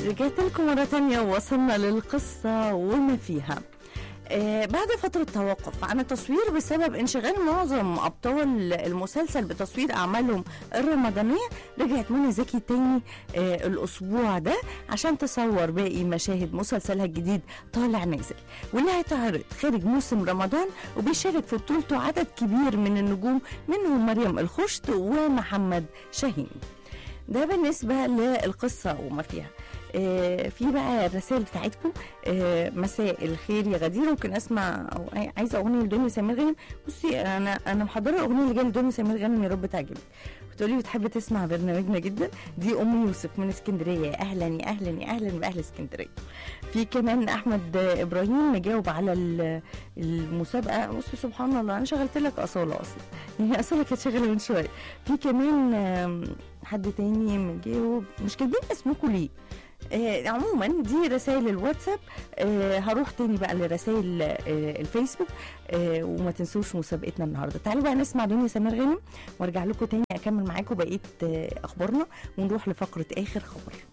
رجعت لكم مرة تانية ووصلنا للقصة وما فيها آه بعد فترة توقف عن التصوير بسبب انشغال معظم أبطال المسلسل بتصوير أعمالهم الرمضانية رجعت منى زكي تاني آه الأسبوع ده عشان تصور باقي مشاهد مسلسلها الجديد طالع نازل واللي هيتعرض خارج موسم رمضان وبيشارك في بطولته عدد كبير من النجوم منهم مريم الخشت ومحمد شاهين ده بالنسبة للقصة وما فيها آه في بقى الرسائل بتاعتكم آه مساء الخير يا غدير ممكن اسمع او عاي- عايزه اغنيه لدنيا سمير غانم بصي انا انا محضره الاغنيه اللي جايه لدنيا سمير غانم يا رب تعجبك بتقولي بتحب تسمع برنامجنا جدا دي ام يوسف من اسكندريه يا اهلا يا اهلا يا اهلا باهل اسكندريه في كمان احمد ابراهيم مجاوب على ال- المسابقه بصي سبحان الله انا شغلت لك اصاله اصلا يعني اصاله كانت شغاله من شويه في كمان آم، حد تاني مجاوب مش كاتبين اسمكم ليه آه عموما دي رسائل الواتساب آه هروح تاني بقى لرسائل آه الفيسبوك آه وما تنسوش مسابقتنا النهارده تعالوا بقى نسمع دنيا سمير غانم وارجع لكم تاني اكمل معاكم بقيه آه اخبارنا ونروح لفقره اخر خبر